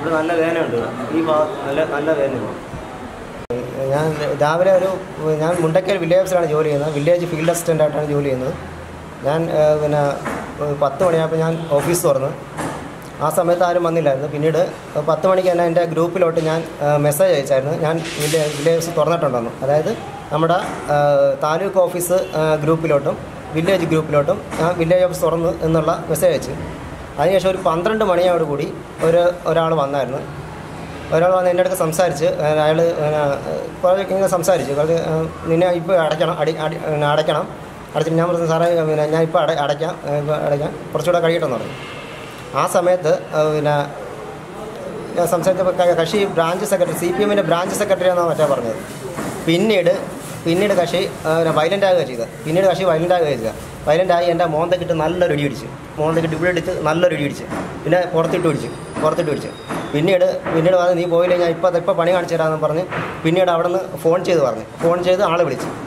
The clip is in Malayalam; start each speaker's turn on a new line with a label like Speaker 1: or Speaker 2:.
Speaker 1: ഇവിടെ നല്ല വേദനയുണ്ട് ഈ ഭാഗത്ത് നല്ല നല്ല വേദനയുണ്ട് ഞാൻ രാവിലെ ഒരു ഞാൻ മുണ്ടക്കൽ വില്ലേജ് ഓഫീസിലാണ് ജോലി ചെയ്യുന്നത് വില്ലേജ് ഫീൽഡ് അസിസ്റ്റൻ്റ് ആയിട്ടാണ് ജോലി ചെയ്യുന്നത് ഞാൻ ഏഹ്, പിന്നെ ഒരു പത്ത് മണിയായപ്പോൾ ഞാൻ ഓഫീസ് തുറന്നു ആ സമയത്ത് ആരും വന്നില്ലായിരുന്നു പിന്നീട് പത്ത് മണിക്ക് തന്നെ എൻ്റെ ഗ്രൂപ്പിലോട്ട് ഞാൻ ഏഹ്, മെസ്സേജ് അയച്ചായിരുന്നു ഞാൻ വില്ലേജ് വില്ലേജ് ഓഫീസ് തുറന്നിട്ടുണ്ടെന്ന് അതായത് നമ്മുടെ ഏഹ്, താലൂക്ക് ഓഫീസ് ഏഹ്, ഗ്രൂപ്പിലോട്ടും വില്ലേജ് ഗ്രൂപ്പിലോട്ടും ഞാൻ വില്ലേജ് ഓഫീസ് തുറന്നു എന്നുള്ള മെസ്സേജ് അയച്ചു അതിനുശേഷം ഒരു പന്ത്രണ്ട് മണിയോട് കൂടി ഒരു ഒരാൾ വന്നായിരുന്നു ഒരാൾ വന്ന് എൻ്റെ അടുത്ത് സംസാരിച്ച് അയാൾ കുറേ ഇങ്ങനെ സംസാരിച്ചു കുറച്ച് ഏഹ്, നിന്നെ ഇപ്പോൾ അടയ്ക്കണം അടി അടി പിന്നെ അടയ്ക്കണം അടച്ചിട്ട് ഞാൻ പറഞ്ഞു സാറേ പിന്നെ ഞാൻ ഇപ്പോൾ അട അടയ്ക്കാം ഏഹ്, ഇപ്പോൾ അടയ്ക്കാം കുറച്ചുകൂടെ കഴിയട്ടെന്ന് പറഞ്ഞു ആ സമയത്ത് ഏഹ്, പിന്നെ ഞാൻ സംസാരിച്ചപ്പോൾ ക- കക്ഷി ബ്രാഞ്ച് സെക്രട്ടറി സി പി എമ്മിൻ്റെ ബ്രാഞ്ച് സെക്രട്ടറി എന്നാണ് മറ്റേ പറഞ്ഞത് പിന്നീട് പിന്നീട് കക്ഷി വയലൻ്റ് ആകുക ചെയ്തത് പിന്നീട് കക്ഷി വയലൻ്റ് ആകുക ചെയ്തത് വയലൻ്റ് ആയി എൻ്റെ മോന്തക്കിട്ട് നല്ലൊരു ഇടി ഇടിച്ച് മോന്തക്കിട്ട് ഇവിടെ എടുത്ത് നല്ലൊരു ഇടി ഇടിച്ച് പിന്നെ പുറത്തിട്ട് പിടിച്ച് പുറത്തിട്ട് പിടിച്ച് പിന്നീട് പിന്നീട് പറഞ്ഞ് നീ പോയില്ലെങ്കിൽ ഞാൻ ഇപ്പോൾ ഇപ്പോൾ പണി കാണിച്ചു തരാമെന്ന് പറഞ്ഞ് പിന്നീട് അവിടെ നിന്ന് ഫോൺ ചെയ്ത് പറഞ്ഞു ഫോൺ ചെയ്ത് ആളെ വിളിച്ചു